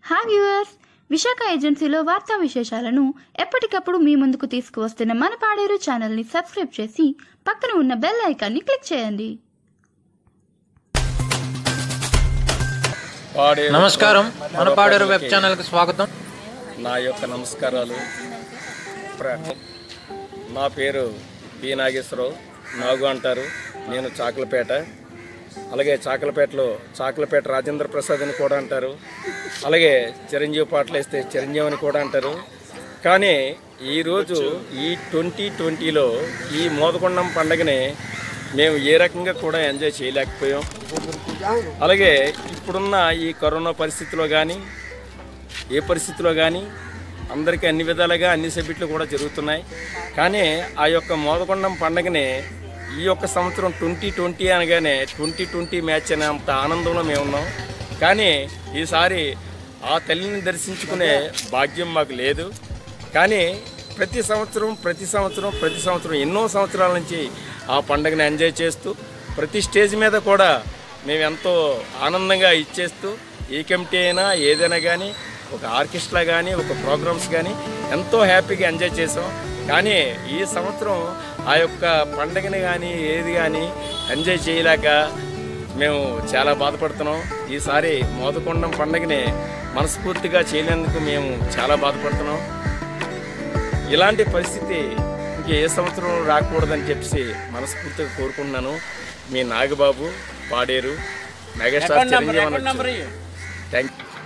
hi viewers Visakha ఏజెన్సీలో వార్తా విశేషాలను ఎప్పటికప్పుడు మీ ముందుకు తీసుకువస్తున్న మన పాడేరు ఛానల్ని సబ్స్క్రైబ్ చేసి పక్కన ఉన్న బెల్ ఐకాన్ని క్లిక్ చేయండి పాడేరు నమస్కారం మన పాడేరు వెబ్ ఛానల్కి స్వాగతం నా యొక్క నమస్కారాలు ప్ర- నా పేరు పి నాగేశ్వరరావు నాగు అంటారు నేను చాకలపేట అలాగే చాకలపేటలో చాకలపేట రాజేంద్ర ప్రసాద్ అని కూడా అంటారు అలాగే చిరంజీవి పాటలు వేస్తే చిరంజీవి అని కూడా అంటారు కానీ ఈరోజు ఈ ట్వంటీ ట్వంటీలో ఈ మోదకొండం పండగని మేము ఏ రకంగా కూడా ఎంజాయ్ చేయలేకపోయాం అలాగే ఇప్పుడున్న ఈ కరోనా పరిస్థితిలో కానీ ఏ పరిస్థితిలో కానీ అందరికీ అన్ని విధాలుగా అన్ని సబ్జెక్టులు కూడా జరుగుతున్నాయి కానీ ఆ యొక్క మోదకొండం పండగని ఈ యొక్క సంవత్సరం ట్వంటీ ట్వంటీ అనగానే ట్వంటీ ట్వంటీ మ్యాచ్ అనే అంత ఆనందంలో మేము ఉన్నాం కానీ ఈసారి ఆ తల్లిని దర్శించుకునే భాగ్యం మాకు లేదు కానీ ప్రతి సంవత్సరం ప్రతి సంవత్సరం ప్రతి సంవత్సరం ఎన్నో సంవత్సరాల నుంచి ఆ పండుగను ఎంజాయ్ చేస్తూ ప్రతి స్టేజ్ మీద కూడా మేము ఎంతో ఆనందంగా ఇచ్చేస్తూ ఏ కమిటీ అయినా ఏదైనా కానీ ఒక ఆర్కెస్ట్రా కానీ ఒక ప్రోగ్రామ్స్ కానీ ఎంతో హ్యాపీగా ఎంజాయ్ చేసాం కానీ ఈ సంవత్సరం ఆ యొక్క పండగని కానీ ఏది కానీ ఎంజాయ్ చేయలేక మేము చాలా బాధపడుతున్నాం ఈసారి మోదకొండం పండగని మనస్ఫూర్తిగా చేయలేందుకు మేము చాలా బాధపడుతున్నాం ఇలాంటి పరిస్థితి ఇంక ఏ సంవత్సరం రాకూడదని చెప్పేసి మనస్ఫూర్తిగా కోరుకుంటున్నాను మీ Nagababu Paderu megastar Chiranjeevi thank you